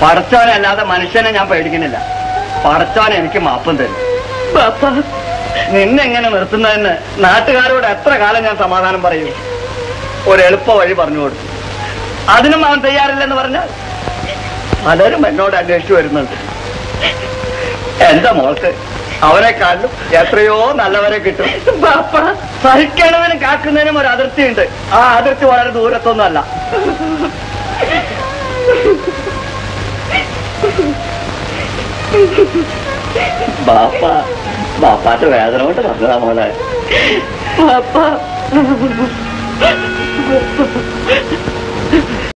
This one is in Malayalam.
പടച്ചവനെ അല്ലാതെ മനുഷ്യനെ ഞാൻ പേടിക്കുന്നില്ല പടച്ചവനെ എനിക്ക് മാപ്പം തരും ബാപ്പ നിന്നെങ്ങനെ നിർത്തുന്നതെന്ന് നാട്ടുകാരോട് എത്ര കാലം ഞാൻ സമാധാനം പറയും ഒരു എളുപ്പ വഴി പറഞ്ഞു കൊടുത്തു അതിനും അവൻ തയ്യാറില്ലെന്ന് പറഞ്ഞാൽ പലരും എന്നോട് അന്വേഷിച്ചു വരുന്നുണ്ട് എന്റെ മോൾക്ക് അവരെക്കാളും എത്രയോ നല്ലവരെ കിട്ടും ബാപ്പ സഹിക്കണതിനും കാക്കുന്നതിനും ഒരു അതിർത്തിയുണ്ട് ആ അതിർത്തി വളരെ ദൂരത്തൊന്നുമല്ല ബാപ്പ ബാപ്പാന്റെ വേദന കൊണ്ട് പറഞ്ഞതാ മോളെ ബാപ്പ